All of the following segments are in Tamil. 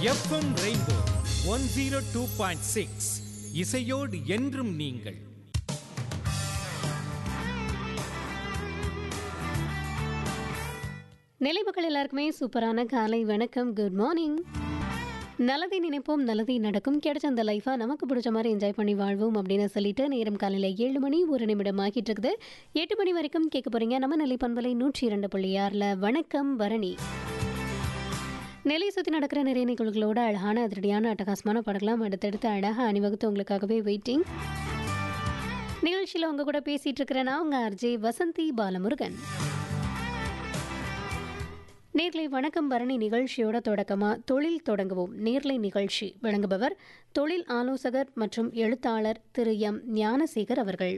FM Rainbow one zero two point six இசையோடு என்றும் நீங்கள் நிலை மக்கள் எல்லாருக்குமே சூப்பரான காலை வணக்கம் குட் மார்னிங் நல்லதை நினைப்போம் நல்லதை நடக்கும் கிடைச்ச அந்த லைஃபை நமக்கு பிடிச்ச மாதிரி என்ஜாய் பண்ணி வாழ்வோம் அப்படின்னு சொல்லிட்டு நேரம் காலையில் ஏழு மணி ஒரு நிமிடம் ஆகிட்டு இருக்குது எட்டு மணி வரைக்கும் கேட்க போறீங்க நம்ம நிலை பண்பலை நூற்றி இரண்டு புள்ளி ஆறில் வணக்கம் பரணி நிலை சுற்றி நடக்கிற நிறைய நிகழ்வுகளோட அழகான அதிரடியான அட்டகாசமான படங்களாம் அடுத்தடுத்து அழகாக அணிவகுத்து உங்களுக்காகவே வெயிட்டிங் நிகழ்ச்சியில் உங்க கூட பேசிட்டு இருக்கிறேன் நான் உங்க ஆர்ஜே வசந்தி பாலமுருகன் நேர்லை வணக்கம் பரணி நிகழ்ச்சியோட தொடக்கமா தொழில் தொடங்குவோம் நேர்லை நிகழ்ச்சி வழங்குபவர் தொழில் ஆலோசகர் மற்றும் எழுத்தாளர் திரு எம் ஞானசேகர் அவர்கள்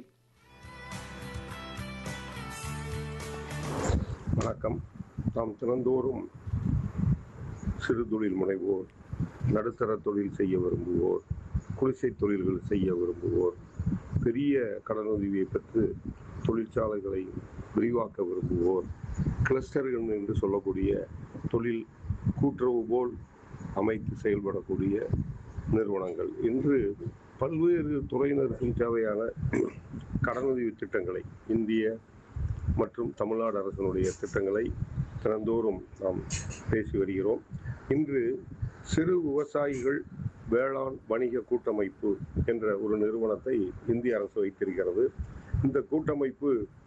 வணக்கம் நாம் தினந்தோறும் சிறு தொழில் முனைவோர் நடுத்தர தொழில் செய்ய விரும்புவோர் குடிசை தொழில்கள் செய்ய விரும்புவோர் பெரிய கடனுதவியை பெற்று தொழிற்சாலைகளை விரிவாக்க விரும்புவோர் கிளஸ்டர்கள் என்று சொல்லக்கூடிய தொழில் கூட்டுறவு போல் அமைத்து செயல்படக்கூடிய நிறுவனங்கள் இன்று பல்வேறு துறையினருக்கும் தேவையான கடனுதவி திட்டங்களை இந்திய மற்றும் தமிழ்நாடு அரசினுடைய திட்டங்களை தினந்தோறும் நாம் பேசி வருகிறோம் இன்று சிறு விவசாயிகள் வேளாண் வணிக கூட்டமைப்பு என்ற ஒரு நிறுவனத்தை இந்திய அரசு வைத்திருக்கிறது இந்த கூட்டமைப்பு